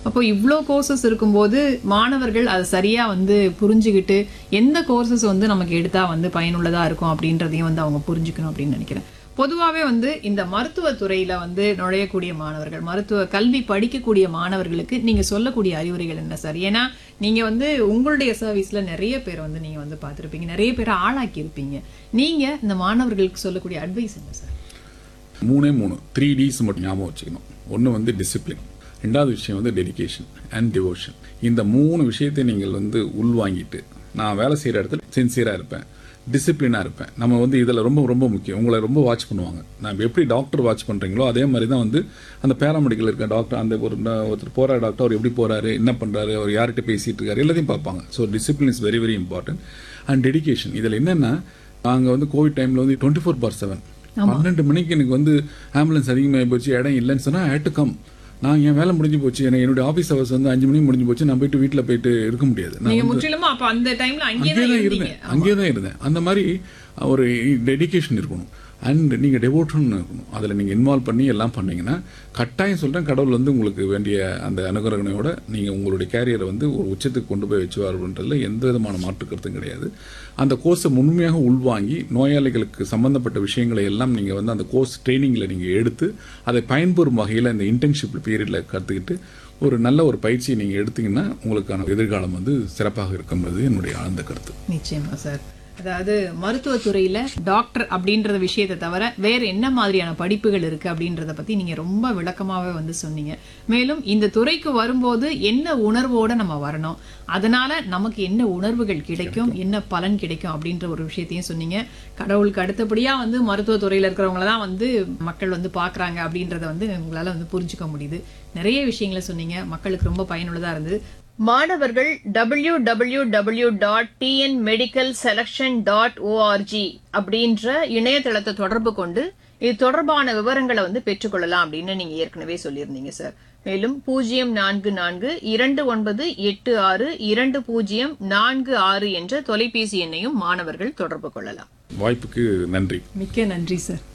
அப்போ இவ்வளோ கோர்சஸ் இருக்கும்போது மாணவர்கள் அதை சரியா வந்து புரிஞ்சுக்கிட்டு எந்த கோர்சஸ் வந்து நமக்கு எடுத்தா வந்து பயனுள்ளதா இருக்கும் அப்படின்றதையும் வந்து அவங்க புரிஞ்சுக்கணும் அப்படின்னு நினைக்கிறேன் பொதுவாகவே வந்து இந்த மருத்துவ துறையில வந்து நுழையக்கூடிய மாணவர்கள் மருத்துவ கல்வி படிக்கக்கூடிய மாணவர்களுக்கு நீங்க சொல்லக்கூடிய அறிவுரைகள் என்ன சார் ஏன்னா நீங்க வந்து உங்களுடைய சர்வீஸ்ல நிறைய பேர் வந்து நீங்க வந்து பார்த்திருப்பீங்க நிறைய பேரை ஆளாக்கி இருப்பீங்க நீங்க இந்த மாணவர்களுக்கு சொல்லக்கூடிய அட்வைஸ் என்ன சார் மூணே மூணு த்ரீ டிஸ் மட்டும் ஞாபகம் வச்சுக்கணும் ஒன்று வந்து டிசிப்ளின் ரெண்டாவது விஷயம் வந்து டெடிகேஷன் அண்ட் டிவோஷன் இந்த மூணு விஷயத்தை நீங்கள் வந்து உள்வாங்கிட்டு நான் வேலை செய்கிற இடத்துல சின்சியராக இருப்பேன் டிசிப்ளினாக இருப்பேன் நம்ம வந்து இதில் ரொம்ப ரொம்ப முக்கியம் உங்களை ரொம்ப வாட்ச் பண்ணுவாங்க நான் எப்படி டாக்டர் வாட்ச் பண்ணுறீங்களோ அதே மாதிரி தான் வந்து அந்த பேராமெடிக்கல் இருக்க டாக்டர் அந்த ஒரு ஒருத்தர் போகிற டாக்டர் அவர் எப்படி போகிறாரு என்ன பண்ணுறாரு அவர் யார்கிட்ட பேசிகிட்டு இருக்காரு எல்லாத்தையும் பார்ப்பாங்க so discipline is very very important and dedication இதில் என்னென்னா நாங்கள் வந்து கோவிட் டைமில் வந்து டுவெண்ட்டி ஃபோர் பார் செவன் பன்னெண்டு மணிக்கு எனக்கு வந்து ஆம்புலன்ஸ் அதிகமாகி போச்சு இடம் இல்லைன்னு சொன்னா ஹேட் டு கம் நான் என் வேலை முடிஞ்சு போச்சு எனக்கு என்னுடைய ஆஃபீஸ் ஹவர்ஸ் வந்து அஞ்சு மணிக்கு முடிஞ்சு போச்சு நான் போயிட்டு வீட்டில் போயிட்டு இருக்க முடியாது நான் நீங்க முற்றிலுமா அப்ப அந்த டைம்ல அங்கேயே அங்கேயே தான் தான் இருந்தீங்க இருந்தேன் அங்கேயே தான் இருந்தேன் அந்த மாதிரி ஒரு டெடிகேஷன் இருக்கணும் அண்ட் நீங்கள் டெவோஷன் இருக்கணும் அதில் நீங்கள் இன்வால்வ் பண்ணி எல்லாம் பண்ணீங்கன்னா கட்டாயம் சொல்கிறேன் கடவுள் வந்து உங்களுக்கு வேண்டிய அந்த அனுகிரகணையோட நீங்கள் உங்களுடைய கேரியரை வந்து ஒரு உச்சத்துக்கு கொண்டு போய் வச்சுவார்ன்றதுல எந்த விதமான மாற்று கருத்தும் கிடையாது அந்த கோர்ஸை முழுமையாக உள்வாங்கி நோயாளிகளுக்கு சம்பந்தப்பட்ட விஷயங்களை எல்லாம் நீங்கள் வந்து அந்த கோர்ஸ் ட்ரைனிங்கில் நீங்கள் எடுத்து அதை பயன்பெறும் வகையில் இந்த இன்டர்ன்ஷிப் பீரியடில் கற்றுக்கிட்டு ஒரு நல்ல ஒரு பயிற்சியை நீங்கள் எடுத்தீங்கன்னா உங்களுக்கான எதிர்காலம் வந்து சிறப்பாக இருக்கும்ன்றது என்னுடைய ஆழ்ந்த கருத்து நிச்சயமா சார் அதாவது மருத்துவத்துறையில டாக்டர் அப்படின்றத விஷயத்தை தவிர வேற என்ன மாதிரியான படிப்புகள் இருக்கு அப்படின்றத பத்தி நீங்க ரொம்ப விளக்கமாவே வந்து சொன்னீங்க மேலும் இந்த துறைக்கு வரும்போது என்ன உணர்வோட நம்ம வரணும் அதனால நமக்கு என்ன உணர்வுகள் கிடைக்கும் என்ன பலன் கிடைக்கும் அப்படின்ற ஒரு விஷயத்தையும் சொன்னீங்க கடவுளுக்கு அடுத்தபடியா வந்து மருத்துவத்துறையில இருக்கிறவங்கள தான் வந்து மக்கள் வந்து பாக்குறாங்க அப்படின்றத வந்து உங்களால வந்து புரிஞ்சுக்க முடியுது நிறைய விஷயங்களை சொன்னீங்க மக்களுக்கு ரொம்ப பயனுள்ளதா இருந்தது மாணவர்கள் W W W dot T N medical selection dot O R G அப்படின்ற இணையதளத்தை தொடர்பு கொண்டு இது தொடர்பான விவரங்களை வந்து பெற்றுக்கொள்ளலாம் அப்படின்னு நீங்க ஏற்கனவே சொல்லியிருந்தீங்க சார் மேலும் பூஜ்ஜியம் நான்கு நான்கு இரண்டு ஒன்பது எட்டு ஆறு இரண்டு பூஜ்ஜியம் நான்கு ஆறு என்ற தொலைபேசி எண்ணையும் மாணவர்கள் தொடர்பு கொள்ளலாம் வாய்ப்புக்கு நன்றி மிக்க நன்றி சார்